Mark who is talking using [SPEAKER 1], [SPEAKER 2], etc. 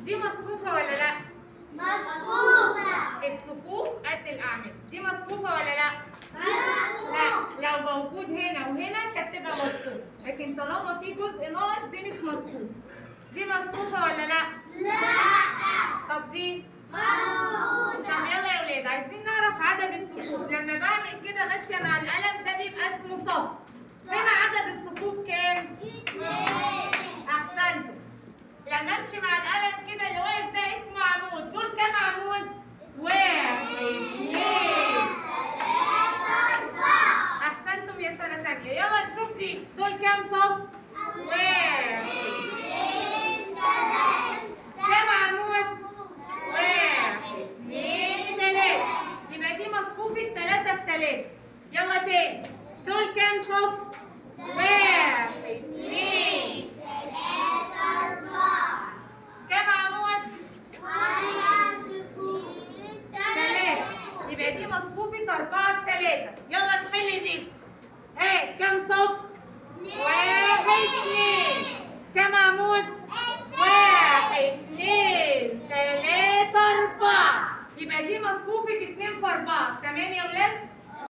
[SPEAKER 1] دي مصفوفة ولا لا؟
[SPEAKER 2] مصفوفة
[SPEAKER 1] الصفوف قد الأعمدة دي مصفوفة ولا لا؟
[SPEAKER 2] مصفوفة
[SPEAKER 1] لا لو موجود هنا وهنا كانت تبقى مصفوفة لكن طالما في جزء ناقص دي مش مصفوفة دي مصفوفة ولا لا؟
[SPEAKER 2] لا
[SPEAKER 1] طب دي؟ طب
[SPEAKER 2] مصفوفة
[SPEAKER 1] يلا يا ولاد عايزين نعرف عدد الصفوف لما بعمل كده ماشية مع القلم ده بيبقى اسمه صف هنا عدد الصفوف كام؟ أحسنتوا لما امشي مع القلم كده اللي واقف ده اسمه عمود دول كام عمود؟ واحد اثنين احسنتم يا سنه تانية يلا نشوف دي دول كام صف؟ واحد كام عمود؟ واحد اثنين تلاته يبقى دي مصفوفة تلاته في تلاته يلا تاني دول كام صف؟ واحد اثنين كام عمود؟ تلاته يبقى دي مصفوفة أربعة في تلاته يلا نحل دي ها كام صف؟ واحد اثنين كم عمود؟ واحد اثنين ثلاثة أربعة يبقى دي مصفوفة اتنين في أربعة تمام يا ولاد؟